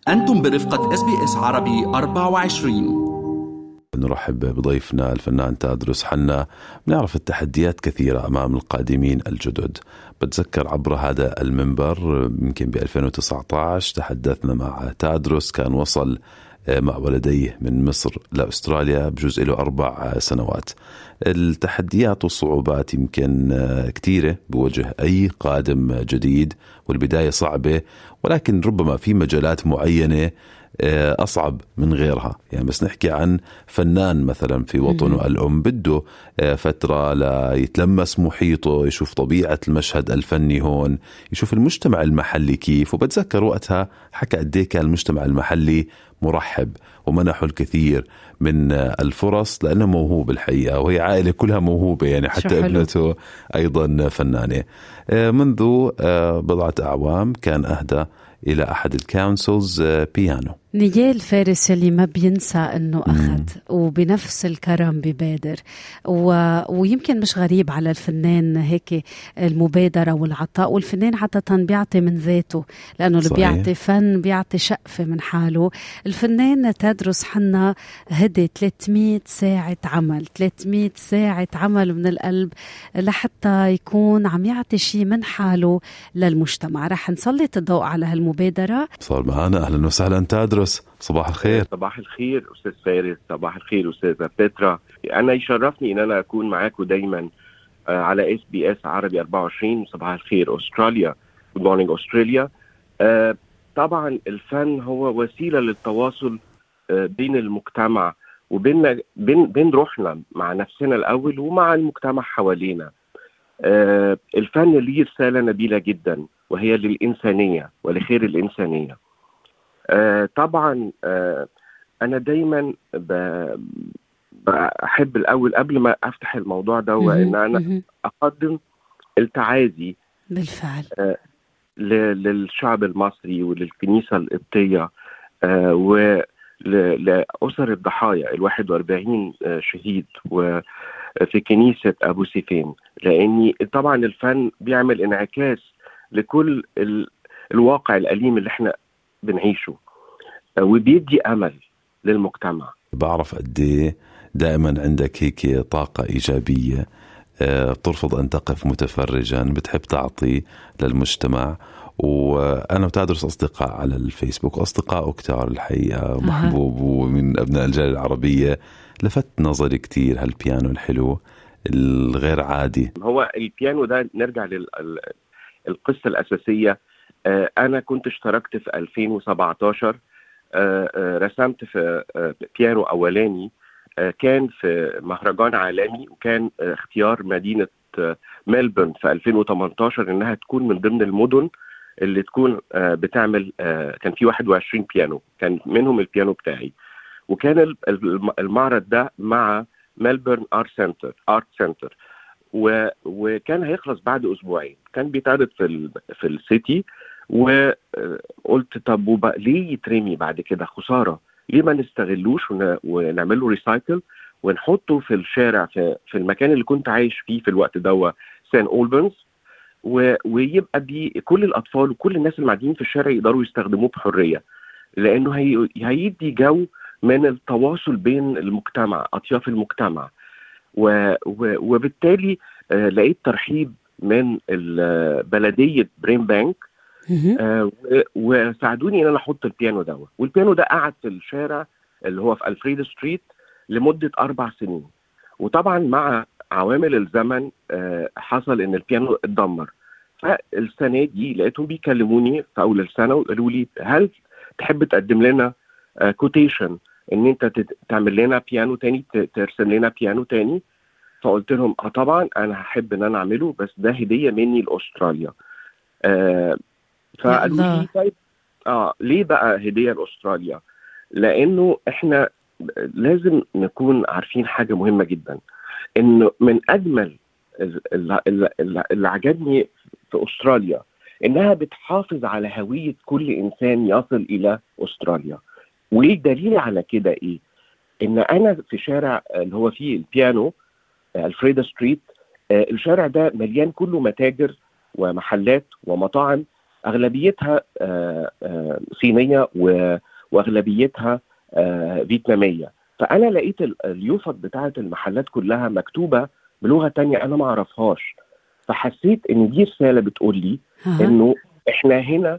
أنتم برفقة اس بي اس عربي 24 نرحب بضيفنا الفنان تادرس حنا بنعرف التحديات كثيرة أمام القادمين الجدد بتذكر عبر هذا المنبر يمكن ب 2019 تحدثنا مع تادرس كان وصل مع ولديه من مصر لاستراليا بجزء له اربع سنوات. التحديات والصعوبات يمكن كثيره بوجه اي قادم جديد والبدايه صعبه ولكن ربما في مجالات معينه اصعب من غيرها يعني بس نحكي عن فنان مثلا في وطنه الام بده فتره ليتلمس محيطه يشوف طبيعه المشهد الفني هون يشوف المجتمع المحلي كيف وبتذكر وقتها حكى قد كان المجتمع المحلي مرحب ومنحوا الكثير من الفرص لانه موهوب الحقيقه وهي عائله كلها موهوبه يعني حتى ابنته ايضا فنانه منذ بضعه اعوام كان اهدى الى احد الكونسلز بيانو نيال فارس اللي ما بينسى انه اخذ وبنفس الكرم ببادر و... ويمكن مش غريب على الفنان هيك المبادره والعطاء والفنان عاده بيعطي من ذاته لانه اللي بيعطي فن بيعطي شقفه من حاله الفنان تدرس حنا هدي 300 ساعه عمل 300 ساعه عمل من القلب لحتى يكون عم يعطي شيء من حاله للمجتمع رح نسلط الضوء على هالمبادره صار معنا اهلا وسهلا تدرس صباح الخير صباح الخير استاذ فارس صباح الخير استاذه بترا انا يشرفني ان انا اكون معاكم دايما على اس بي اس عربي 24 صباح الخير استراليا جود مورنينج استراليا طبعا الفن هو وسيله للتواصل بين المجتمع وبين بين بين روحنا مع نفسنا الاول ومع المجتمع حوالينا الفن ليه رساله نبيله جدا وهي للانسانيه ولخير الانسانيه آه طبعا آه انا دايما بحب الاول قبل ما افتح الموضوع ده ان انا اقدم التعازي بالفعل آه للشعب المصري وللكنيسه القبطيه آه ولاسر الضحايا ال 41 شهيد وفي كنيسه ابو سيفين لاني طبعا الفن بيعمل انعكاس لكل ال... الواقع الاليم اللي احنا بنعيشه وبيدي امل للمجتمع بعرف قد ايه دائما عندك هيك طاقه ايجابيه بترفض ان تقف متفرجا بتحب تعطي للمجتمع وانا وتدرس اصدقاء على الفيسبوك اصدقاء كتار الحقيقه محبوب ومن ابناء الجاليه العربيه لفت نظري كتير هالبيانو الحلو الغير عادي هو البيانو ده نرجع للقصه الاساسيه انا كنت اشتركت في 2017 رسمت في بيانو اولاني كان في مهرجان عالمي وكان اختيار مدينه ملبورن في 2018 انها تكون من ضمن المدن اللي تكون بتعمل كان في 21 بيانو كان منهم البيانو بتاعي وكان المعرض ده مع ملبورن ارت سنتر ارت سنتر وكان هيخلص بعد اسبوعين كان بيتعرض في ال في السيتي وقلت طب وبقى ليه يترمي بعد كده خساره ليه ما نستغلوش ونعمل له ريسايكل ونحطه في الشارع في, في المكان اللي كنت عايش فيه في الوقت ده سان اولبنز ويبقى دي كل الاطفال وكل الناس اللي قاعدين في الشارع يقدروا يستخدموه بحريه لانه هي هيدي جو من التواصل بين المجتمع اطياف المجتمع و و وبالتالي آه لقيت ترحيب من بلديه برين بانك آه وساعدوني ان انا احط البيانو ده والبيانو ده قعد في الشارع اللي هو في الفريد ستريت لمده اربع سنين وطبعا مع عوامل الزمن آه حصل ان البيانو اتدمر فالسنه دي لقيتهم بيكلموني في اول السنه وقالوا لي هل تحب تقدم لنا آه كوتيشن ان انت تعمل لنا بيانو تاني ترسم لنا بيانو تاني فقلت لهم اه طبعا انا هحب ان انا اعمله بس ده هديه مني لاستراليا آه فقالوا لي طيب اه ليه بقى هديه لاستراليا؟ لانه احنا لازم نكون عارفين حاجه مهمه جدا انه من اجمل اللي عجبني في استراليا انها بتحافظ على هويه كل انسان يصل الى استراليا والدليل على كده ايه؟ ان انا في شارع اللي هو فيه البيانو الفريدا ستريت الشارع ده مليان كله متاجر ومحلات ومطاعم اغلبيتها صينيه واغلبيتها فيتناميه فانا لقيت اليوفط بتاعه المحلات كلها مكتوبه بلغه تانية انا ما اعرفهاش فحسيت ان دي رساله بتقول لي انه احنا هنا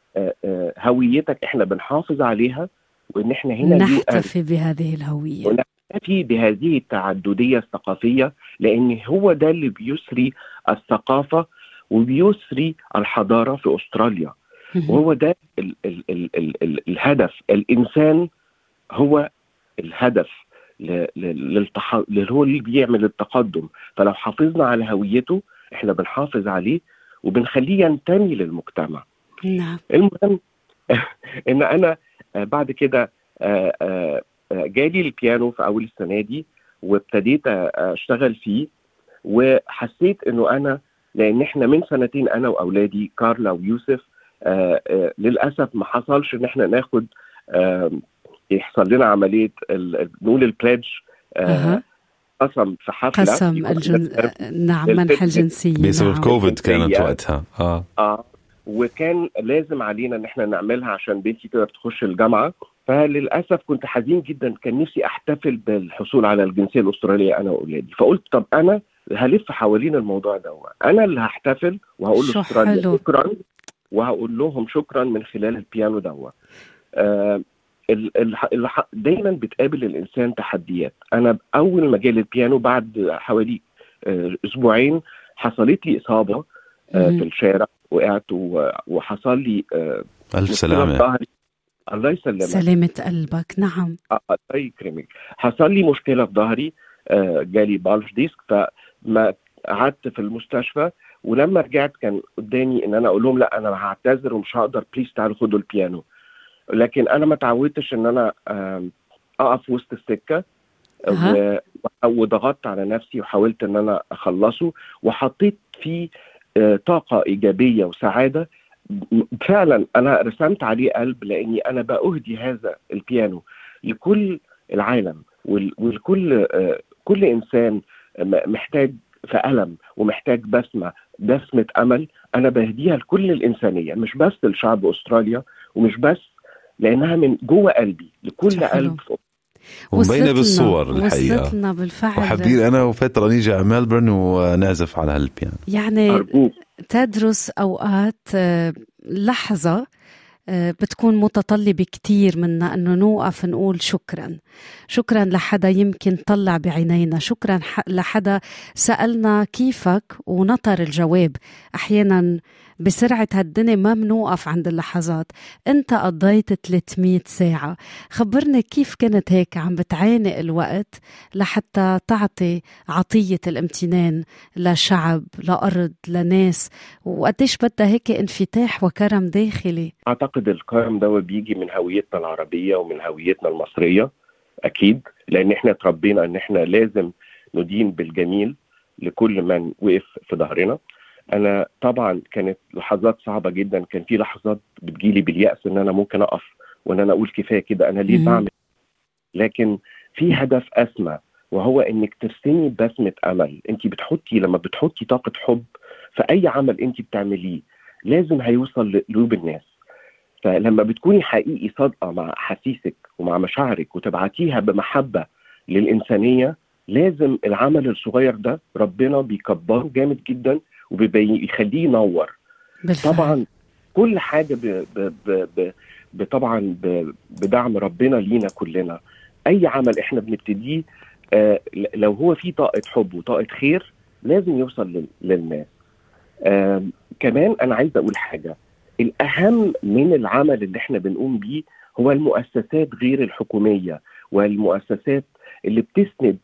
هويتك احنا بنحافظ عليها وان احنا هنا نحتفي بهذه الهويه ونحتفي بهذه التعدديه الثقافيه لان هو ده اللي بيسري الثقافه وبيسري الحضاره في استراليا وهو ده ال ال ال ال ال الهدف الانسان هو الهدف للتح... اللي هو اللي بيعمل التقدم فلو حافظنا على هويته احنا بنحافظ عليه وبنخليه ينتمي للمجتمع نعم المهم ان انا بعد كده جالي البيانو في اول السنه دي وابتديت اشتغل فيه وحسيت انه انا لان احنا من سنتين انا واولادي كارلا ويوسف للاسف ما حصلش ان احنا ناخد يحصل لنا عمليه نقول البليدج أه. قسم في حفله قسم الجن... نعم منح الجنسيه بسبب نعم. كوفيد كانت وقتها اه اه وكان لازم علينا ان احنا نعملها عشان بنتي تقدر تخش الجامعه فللاسف كنت حزين جدا كان نفسي احتفل بالحصول على الجنسيه الاستراليه انا واولادي فقلت طب انا هلف حوالين الموضوع ده انا اللي هحتفل وهقول لاستراليا شكرا وهقول لهم شكرا من خلال البيانو دوا آه دايما بتقابل الانسان تحديات انا اول ما جالي البيانو بعد حوالي اسبوعين حصلت لي اصابه في الشارع وقعت وحصل لي الف سلامه الله يسلمك سلامة قلبك نعم الله يكرمك حصل لي مشكلة في ظهري جالي بالف ديسك فما قعدت في المستشفى ولما رجعت كان قدامي ان انا اقول لهم لا انا هعتذر ومش هقدر بليز تعالوا خدوا البيانو لكن انا ما تعودتش ان انا اقف وسط السكه أه. وضغطت على نفسي وحاولت ان انا اخلصه وحطيت فيه طاقه ايجابيه وسعاده فعلا انا رسمت عليه قلب لاني انا باهدي هذا البيانو لكل العالم ولكل كل انسان محتاج في الم ومحتاج بسمه بسمه امل انا بهديها لكل الانسانيه مش بس لشعب استراليا ومش بس لانها من جوه قلبي لكل قلب ومبينه بالصور الحقيقه وصلتنا بالفعل وحابين انا وفتره نيجي على ملبورن ونعزف على هالبيانو يعني أرجوك. تدرس اوقات لحظه بتكون متطلبة كتير منا أنه نوقف نقول شكرا شكرا لحدا يمكن طلع بعينينا شكرا لحدا سألنا كيفك ونطر الجواب أحيانا بسرعة هالدنيا ما منوقف عند اللحظات انت قضيت 300 ساعة خبرني كيف كنت هيك عم بتعانق الوقت لحتى تعطي عطية الامتنان لشعب لأرض لناس وقديش بدها هيك انفتاح وكرم داخلي اعتقد الكرم ده بيجي من هويتنا العربية ومن هويتنا المصرية اكيد لان احنا اتربينا ان احنا لازم ندين بالجميل لكل من وقف في ظهرنا انا طبعا كانت لحظات صعبه جدا كان في لحظات بتجيلي بالياس ان انا ممكن اقف وان انا اقول كفايه كده انا ليه بعمل لكن في هدف اسمى وهو انك ترسمي بسمه امل انت بتحطي لما بتحطي طاقه حب في اي عمل انت بتعمليه لازم هيوصل لقلوب الناس فلما بتكوني حقيقي صادقه مع احاسيسك ومع مشاعرك وتبعتيها بمحبه للانسانيه لازم العمل الصغير ده ربنا بيكبره جامد جدا وبيخليه ينور بالفعل. طبعا كل حاجه ب ب ب ب طبعا ب بدعم ربنا لينا كلنا اي عمل احنا بنبتديه آه لو هو فيه طاقه حب وطاقه خير لازم يوصل لل للناس آه كمان انا عايز اقول حاجه الاهم من العمل اللي احنا بنقوم بيه هو المؤسسات غير الحكوميه والمؤسسات اللي بتسند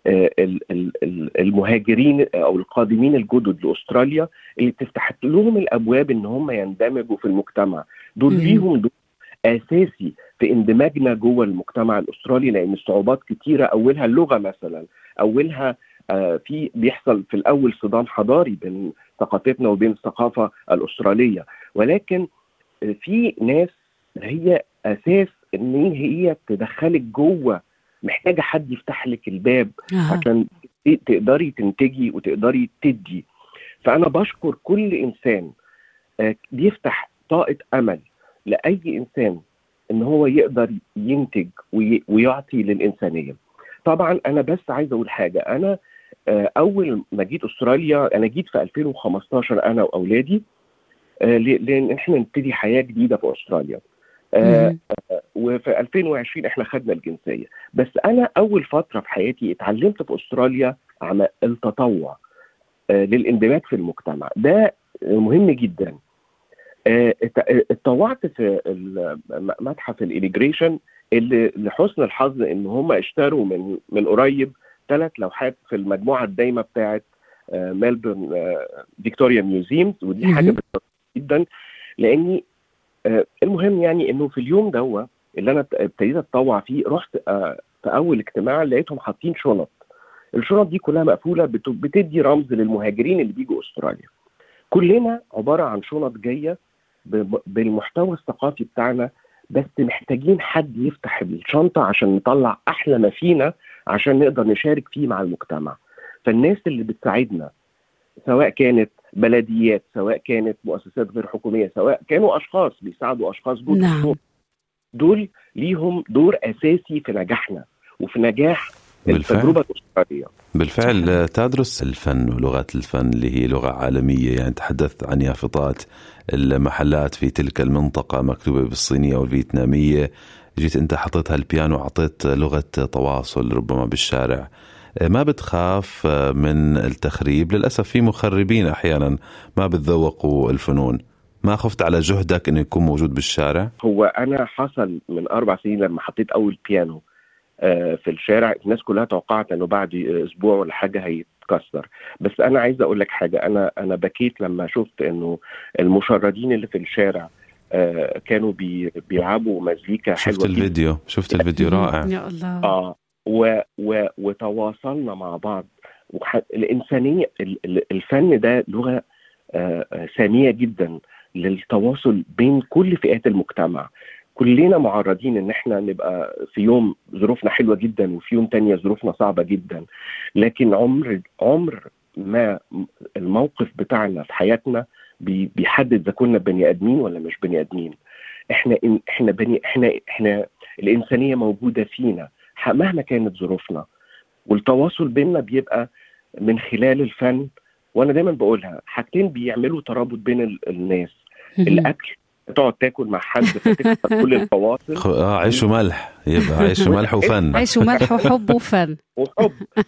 المهاجرين او القادمين الجدد لاستراليا اللي بتفتح لهم الابواب ان هم يندمجوا في المجتمع دول ليهم دور اساسي في اندماجنا جوه المجتمع الاسترالي لان الصعوبات كتيره اولها اللغه مثلا اولها في بيحصل في الاول صدام حضاري بين ثقافتنا وبين الثقافه الاستراليه ولكن في ناس هي اساس ان هي تدخلك جوه محتاجه حد يفتح لك الباب آه. عشان تقدري تنتجي وتقدري تدي فانا بشكر كل انسان بيفتح طاقه امل لاي انسان ان هو يقدر ينتج ويعطي للانسانيه طبعا انا بس عايز اقول حاجه انا آه، اول ما جيت استراليا انا جيت في 2015 انا واولادي آه، لان احنا نبتدي حياه جديده في استراليا آه، وفي 2020 احنا خدنا الجنسيه بس انا اول فتره في حياتي اتعلمت في استراليا عن التطوع للاندماج في المجتمع ده مهم جدا اتطوعت في متحف الإليجريشن اللي لحسن الحظ ان هم اشتروا من من قريب ثلاث لوحات في المجموعه الدايمه بتاعت ميلبورن فيكتوريا ميوزيمز ودي حاجه جدا لاني آه، المهم يعني انه في اليوم دوا اللي انا ابتديت اتطوع فيه رحت آه، في اول اجتماع لقيتهم حاطين شنط الشنط دي كلها مقفوله بتدي رمز للمهاجرين اللي بيجوا استراليا كلنا عباره عن شنط جايه بالمحتوى الثقافي بتاعنا بس محتاجين حد يفتح الشنطه عشان نطلع احلى ما فينا عشان نقدر نشارك فيه مع المجتمع فالناس اللي بتساعدنا سواء كانت بلديات سواء كانت مؤسسات غير حكوميه سواء كانوا اشخاص بيساعدوا اشخاص جود نعم. دول ليهم دور اساسي في نجاحنا وفي نجاح بالفعل. التجربه الاستراليه بالفعل تدرس الفن ولغات الفن اللي هي لغه عالميه يعني تحدثت عن يافطات المحلات في تلك المنطقه مكتوبه بالصينيه والفيتناميه جيت انت حطيتها البيانو وعطيت لغه تواصل ربما بالشارع ما بتخاف من التخريب للاسف في مخربين احيانا ما بتذوقوا الفنون ما خفت على جهدك انه يكون موجود بالشارع هو انا حصل من اربع سنين لما حطيت اول بيانو آه، في الشارع الناس كلها توقعت انه بعد اسبوع ولا حاجه هيتكسر بس انا عايز اقول لك حاجه انا انا بكيت لما شفت انه المشردين اللي في الشارع آه، كانوا بي بيلعبوا مزيكا حلوه شفت الفيديو شفت الفيديو رائع يا الله اه و و وتواصلنا مع بعض الانسانيه الفن ده لغه آه، ثانيه جدا للتواصل بين كل فئات المجتمع كلنا معرضين ان احنا نبقى في يوم ظروفنا حلوه جدا وفي يوم تانية ظروفنا صعبه جدا لكن عمر عمر ما الموقف بتاعنا في حياتنا بيحدد اذا كنا بني ادمين ولا مش بني ادمين احنا احنا بني احنا احنا الانسانيه موجوده فينا مهما كانت ظروفنا والتواصل بيننا بيبقى من خلال الفن وانا دايما بقولها حاجتين بيعملوا ترابط بين الناس الاكل تقعد تاكل مع حد فتكسر كل الفواصل اه عيش وملح يبقى عيش وملح وفن عيش وملح وحب وفن وحب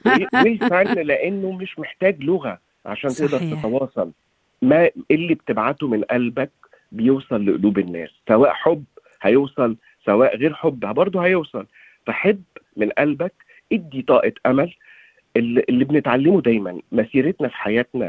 والفن لانه مش محتاج لغه عشان صحيح. تقدر تتواصل ما اللي بتبعته من قلبك بيوصل لقلوب الناس سواء حب هيوصل سواء غير حب برضه هيوصل فحب من قلبك ادي طاقه امل اللي, اللي بنتعلمه دايما مسيرتنا في حياتنا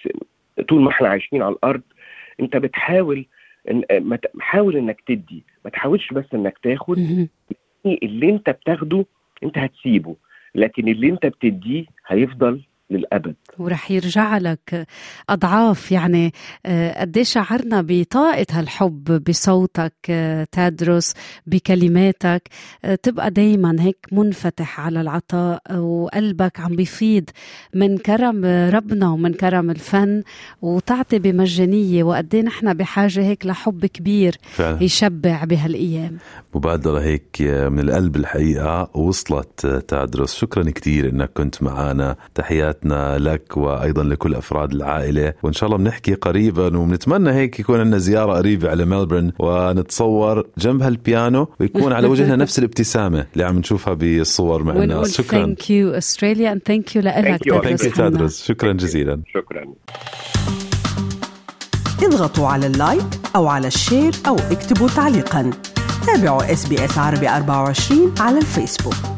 طول ما احنا عايشين على الارض انت بتحاول إن حاول انك تدي ما تحاولش بس انك تاخد اللي انت بتاخده انت هتسيبه لكن اللي انت بتديه هيفضل للأبد ورح يرجع لك أضعاف يعني آه، قد شعرنا بطاقة هالحب بصوتك آه، تدرس بكلماتك آه، تبقى دايما هيك منفتح على العطاء وقلبك عم بيفيض من كرم ربنا ومن كرم الفن وتعطي بمجانية وقد نحن بحاجة هيك لحب كبير فعلا. يشبع بهالأيام مبادرة هيك من القلب الحقيقة وصلت تدرس شكرا كثير انك كنت معنا تحيات تحياتنا لك وايضا لكل افراد العائله وان شاء الله بنحكي قريبا وبنتمنى هيك يكون لنا زياره قريبه على ملبورن ونتصور جنب هالبيانو ويكون على وجهنا نفس الابتسامه اللي عم نشوفها بالصور مع الناس شكرا ثانك يو استراليا اند ثانك يو لك تدرس شكرا جزيلا شكرا اضغطوا على اللايك او على الشير او اكتبوا تعليقا تابعوا اس بي اس عربي 24 على الفيسبوك